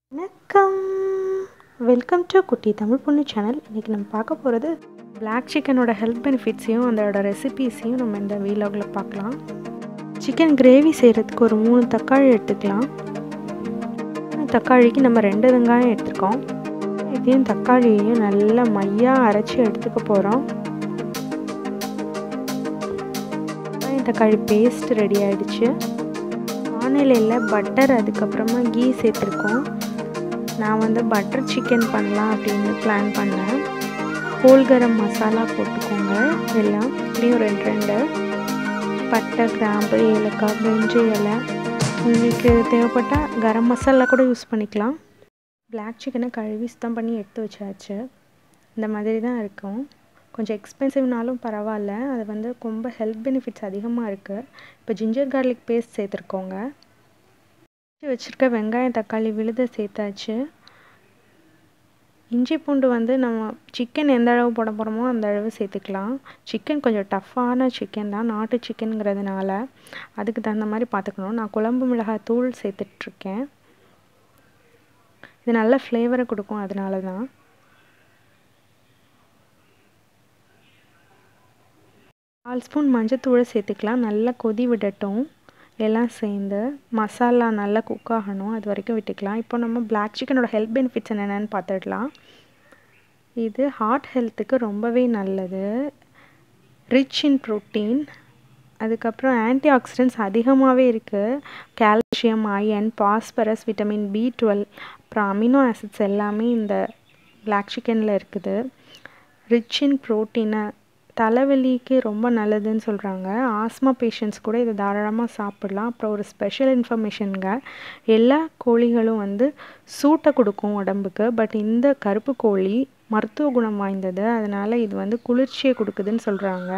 வணக்கம் welcome to குட்டி தமிழ் பொண்ணு சேனல் இன்றைக்கி நம்ம பார்க்க போகிறது பிளாக் சிக்கனோட ஹெல்த் பெனிஃபிட்ஸையும் அதோட ரெசிபீஸையும் நம்ம இந்த வீலாகில் பார்க்கலாம் சிக்கன் கிரேவி செய்கிறதுக்கு ஒரு மூணு தக்காளி எடுத்துக்கலாம் மூணு தக்காளிக்கு நம்ம ரெண்டு வெங்காயம் எடுத்துருக்கோம் இதையும் தக்காளியையும் நல்லா மையாக அரைச்சி எடுத்துக்க போகிறோம் வெங்காயம் தக்காளி பேஸ்ட் ரெடி ஆகிடுச்சு வானிலையில் பட்டர் அதுக்கப்புறமா கீ சேர்த்துருக்கோம் நான் வந்து பட்டர் சிக்கன் பண்ணலாம் அப்படின்னு பிளான் பண்ணேன் ஹோல் கரம் மசாலா போட்டுக்கோங்க எல்லாம் இப்படியும் ரெண்டு ரெண்டு பட்டை கிராம்பு ஏலக்காய் பிரிஞ்சி இலை உங்களுக்கு தேவைப்பட்டால் கரம் மசாலா கூட யூஸ் பண்ணிக்கலாம் பிளாக் சிக்கனை கழுவி சுத்தம் பண்ணி எடுத்து வச்சாச்சு இந்த மாதிரி தான் இருக்கும் கொஞ்சம் எக்ஸ்பென்சிவ்னாலும் பரவாயில்ல அது வந்து ரொம்ப ஹெல்த் பெனிஃபிட்ஸ் அதிகமாக இருக்குது இப்போ ஜிஞ்சர் கார்லிக் பேஸ்ட் சேர்த்துருக்கோங்க வச்சுருக்க வெங்காயம் தக்காளி விழுத சேர்த்தாச்சு இஞ்சி பூண்டு வந்து நம்ம சிக்கன் எந்த அளவு போட போகிறோமோ அந்த அளவு சேர்த்துக்கலாம் சிக்கன் கொஞ்சம் டஃப்பான சிக்கன் தான் நாட்டு சிக்கனுங்கிறதுனால அதுக்கு தகுந்த மாதிரி பார்த்துக்கணும் நான் குழம்பு மிளகாய் தூள் சேர்த்துட்ருக்கேன் இது நல்ல ஃப்ளேவரை கொடுக்கும் அதனால தான் கால் ஸ்பூன் மஞ்சத்தூளை சேர்த்துக்கலாம் நல்லா கொதி விடட்டும் எல்லாம் சேர்ந்து மசாலா நல்லா குக் ஆகணும் அது வரைக்கும் விட்டுக்கலாம் இப்போ நம்ம பிளாக் சிக்கனோட ஹெல்த் பெனிஃபிட்ஸ் என்னென்னு பார்த்துடலாம் இது ஹார்ட் ஹெல்த்துக்கு ரொம்பவே நல்லது ரிச் இன் ப்ரோட்டீன் அதுக்கப்புறம் ஆன்டி ஆக்சிடென்ட்ஸ் அதிகமாகவே இருக்குது calcium iron phosphorus vitamin B twelve அப்புறம் அமினோ ஆசிட்ஸ் எல்லாமே இந்த பிளாக் சிக்கனில் இருக்குது ரிச் இன் ப்ரோட்டீனை தலைவலிக்கு ரொம்ப நல்லதுன்னு சொல்கிறாங்க ஆஸ்மா பேஷண்ட்ஸ் கூட இதை தாராளமாக சாப்பிடலாம் அப்புறம் ஒரு ஸ்பெஷல் இன்ஃபர்மேஷனுங்க எல்லா கோழிகளும் வந்து சூட்டை கொடுக்கும் உடம்புக்கு பட் இந்த கருப்பு கோழி மருத்துவ குணம் வாய்ந்தது அதனால் இது வந்து குளிர்ச்சியை கொடுக்குதுன்னு சொல்கிறாங்க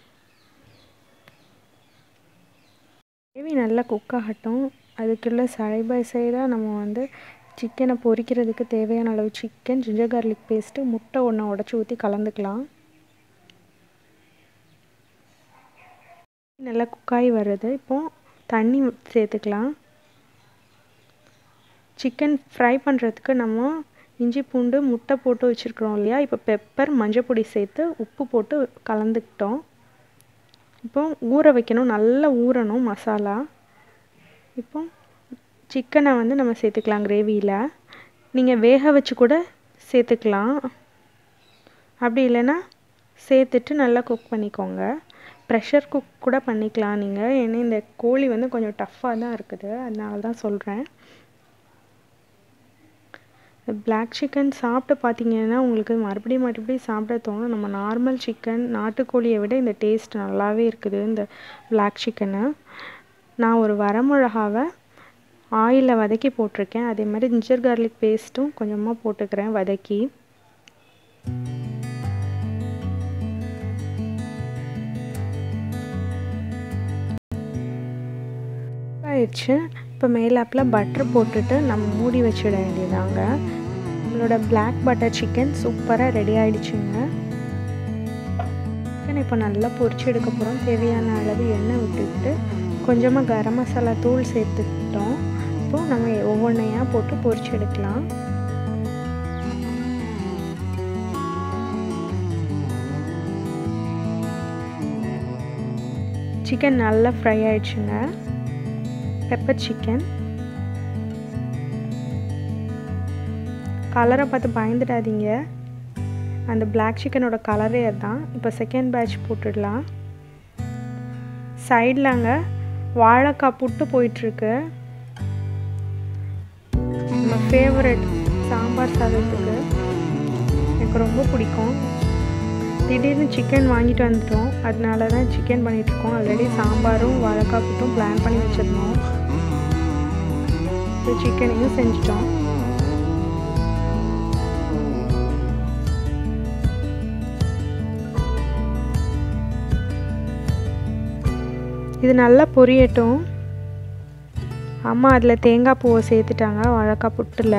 கிரேவி நல்லா குக் ஆகட்டும் அதுக்குள்ளே சைட் பை சைடாக நம்ம வந்து சிக்கனை பொரிக்கிறதுக்கு தேவையான அளவு சிக்கன் ஜிஞ்சர் கார்லிக் பேஸ்ட்டு முட்டை ஒன்று உடச்சி ஊற்றி கலந்துக்கலாம் நல்லா குக்காகி வருது இப்போது தண்ணி சேர்த்துக்கலாம் சிக்கன் ஃப்ரை பண்ணுறதுக்கு நம்ம இஞ்சி பூண்டு முட்டை போட்டு வச்சுருக்குறோம் இல்லையா இப்போ பெப்பர் மஞ்சள் பொடி சேர்த்து உப்பு போட்டு கலந்துக்கிட்டோம் இப்போ ஊற வைக்கணும் நல்லா ஊறணும் மசாலா இப்போ சிக்கனை வந்து நம்ம சேர்த்துக்கலாம் கிரேவியில் நீங்கள் வேக வச்சு கூட சேர்த்துக்கலாம் அப்படி இல்லைன்னா சேர்த்துட்டு நல்லா குக் பண்ணிக்கோங்க ப்ரெஷர் குக் கூட பண்ணிக்கலாம் நீங்கள் ஏன்னா இந்த கோழி வந்து கொஞ்சம் டஃப்பாக தான் இருக்குது அதனால தான் சொல்கிறேன் பிளாக் சிக்கன் சாப்பிட்டு பார்த்தீங்கன்னா உங்களுக்கு மறுபடியும் மறுபடியும் சாப்பிட தோணும் நம்ம நார்மல் சிக்கன் நாட்டுக்கோழியை விட இந்த டேஸ்ட் நல்லாவே இருக்குது இந்த பிளாக் சிக்கனு நான் ஒரு வரமிளகாவை ஆயிலில் வதக்கி போட்டிருக்கேன் அதே மாதிரி ஜிஞ்சர் கார்லிக் பேஸ்ட்டும் கொஞ்சமாக போட்டுக்கிறேன் வதக்கி ஆயிடுச்சு இப்போ மேலாப்பில் பட்டர் போட்டுட்டு நம்ம மூடி வச்சிட வேண்டியதாங்க நம்மளோட பிளாக் பட்டர் சிக்கன் சூப்பராக ரெடி ஆகிடுச்சுங்க சிக்கன் இப்போ நல்லா பொரிச்சு எடுக்க போகிறோம் தேவையான அளவு எண்ணெய் விட்டுக்கிட்டு கொஞ்சமாக கரம் மசாலா தூள் சேர்த்துக்கிட்டோம் இப்போது நம்ம ஒவ்வொன்றையாக போட்டு பொரிச்சு எடுக்கலாம் சிக்கன் நல்லா ஃப்ரை ஆயிடுச்சுங்க பெப்பர் சிக்கன் கலரை பார்த்து பயந்துடாதீங்க அந்த பிளாக் சிக்கனோட கலரே அதுதான் இப்போ செகண்ட் பேட்ச் போட்டுடலாம் சைட்லாங்க வாழைக்காய் புட்டு போயிட்டுருக்கு நம்ம ஃபேவரட் சாம்பார் சாதத்துக்கு எனக்கு ரொம்ப பிடிக்கும் திடீர்னு சிக்கன் வாங்கிட்டு வந்துட்டோம் அதனால தான் சிக்கன் பண்ணிகிட்ருக்கோம் ஆல்ரெடி சாம்பாரும் வாழைக்காய் புட்டும் பிளான் பண்ணி வச்சுருந்தோம் இப்போ சிக்கனையும் செஞ்சிட்டோம் இது நல்லா பொரியட்டும் அம்மா அதில் தேங்காய் பூவை சேர்த்துட்டாங்க வாழைக்காய் புட்டில்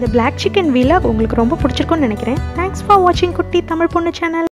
இந்த பிளாக் சிக்கன் விலாக் உங்களுக்கு ரொம்ப பிடிச்சிருக்கும்னு நினைக்கிறேன் தேங்க்ஸ் ஃபார் வாட்சிங் குட்டி தமிழ் பொண்ணு சேனல்